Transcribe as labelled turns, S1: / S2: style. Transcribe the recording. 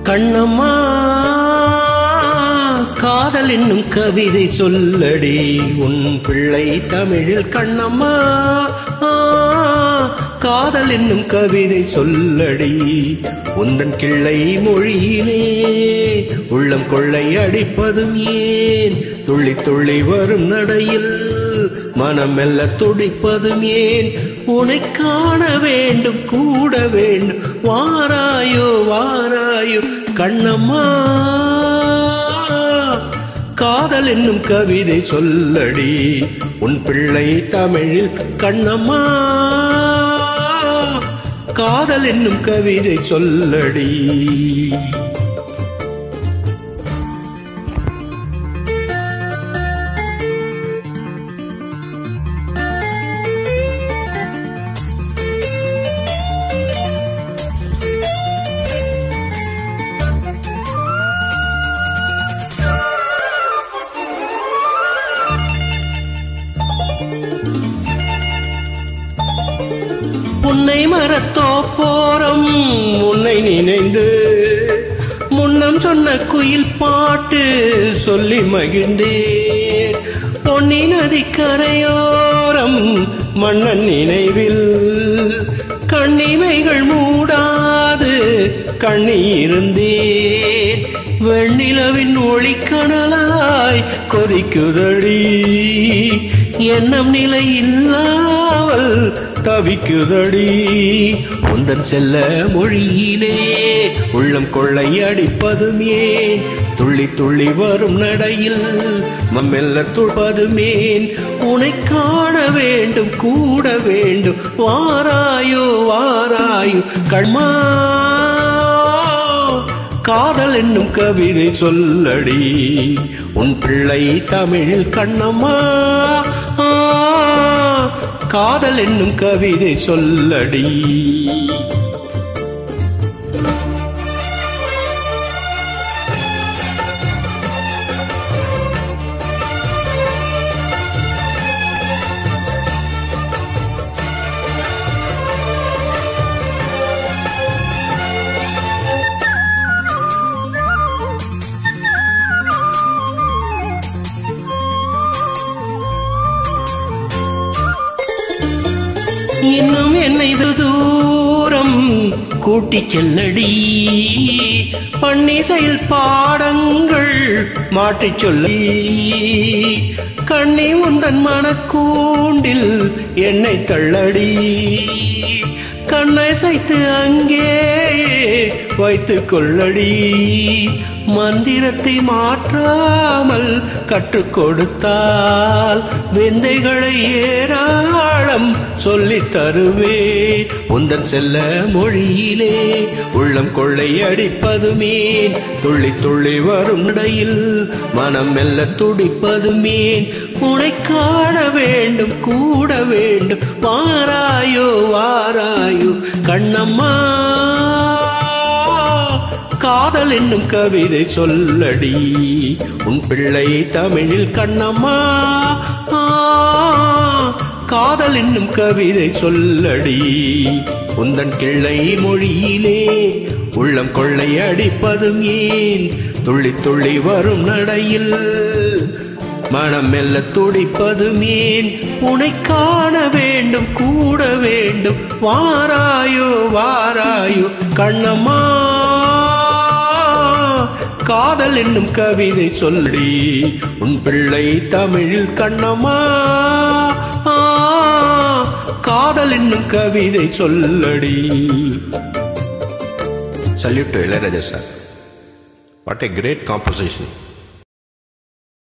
S1: கண்ணம்மா காதல் என்னும் கவிதை சொல்லடி உன் பிள்ளை தமிழில் கண்ணம்மா ஆ, காதல் என்னும் கவிதை சொல்லடி உந்தன் கிள்ளை மொழியிலே உள்ளம் கொள்ளை அடிப்பதும் ஏன் துள்ளி துள்ளி வரும் நடையில் மனம் மெல்ல துடிப்பதும் ஏன் உன்னை காண வேண்டும் கூட வேண்டும் வாராயோ வாராயோ கண்ணம்மா காதல் என்னும் கவிதை சொல்லடி உன் பிள்ளை தமிழில் கண்ணம்மா காதல் என்னும் கவிதை சொல்லடி உன்னை மறத்தோ போறம் உன்னை நினைந்து முன்னம் சொன்ன குயில் பாட்டு சொல்லி மகிழ்ந்தேன் பொன்னி நதிக்கரையோரம் மன்னன் நினைவில் கண்ணிமைகள் மூடாது கண்ணி இருந்தேன் வெண்ணிலவின் ஒளிக்கணலாய் கொதிக்குதடி எண்ணம் நிலை இல்லாமல் தவிக்குதடி உந்தன் செல்ல மொழியிலே உள்ளம் கொள்ளை அடிப்பதும் ஏன் துள்ளி துள்ளி வரும் நடையில் மம்மெல்ல துள்பதும் ஏன் உன்னை காண வேண்டும் கூட வேண்டும் வாராயோ வாராயோ கண்மா காதல் என்னும் கவிதை சொல்லடி உன் பிள்ளை தமிழில் கண்ணம்மா ஆ, காதல் என்னும் கவிதை சொல்லடி இன்னும் என்னை வெகு தூரம் கூட்டிச் செல்லடி பன்னிசையில் பாடங்கள் மாற்றிச் சொல்லி கண்ணி உந்தன் மனக்கூண்டில் என்னை தள்ளடி கண்ணை சைத்து அங்கே வைத்துக் கொள்ளடி மந்திரத்தை மாற்றாமல் கற்றுக் கொடுத்தால் விந்தைகளை ஏராளம் சொல்லித் தருவேன் உந்தன் செல்ல மொழியிலே உள்ளம் கொள்ளை அடிப்பதுமேன் துள்ளி துள்ளி வரும் நடையில் மனம் மெல்ல துடிப்பதுமேன் உனை காண வேண்டும் கூட வேண்டும் வாராயோ வாராயோ கண்ணம்மா காதல் என்னும் கவிதை சொல்லடி உன் பிள்ளை தமிழில் கண்ணம்மா ஆ, காதல் என்னும் கவிதை சொல்லடி உந்தன் கிள்ளை மொழியிலே உள்ளம் கொள்ளை அடிப்பதும் ஏன் துள்ளி துள்ளி வரும் நடையில் மனம் மெல்ல துடிப்பதும் ஏன் உனை காண வேண்டும் கூட வேண்டும் வாராயோ வாராயோ கண்ணம்மா காதல் என்னும் கவிதை சொல்லி உன் பிள்ளை தமிழில் கண்ணம்மா ஆ, காதல் என்னும் கவிதை சொல்லடி salute to Ilaiyaraaja sir what a great composition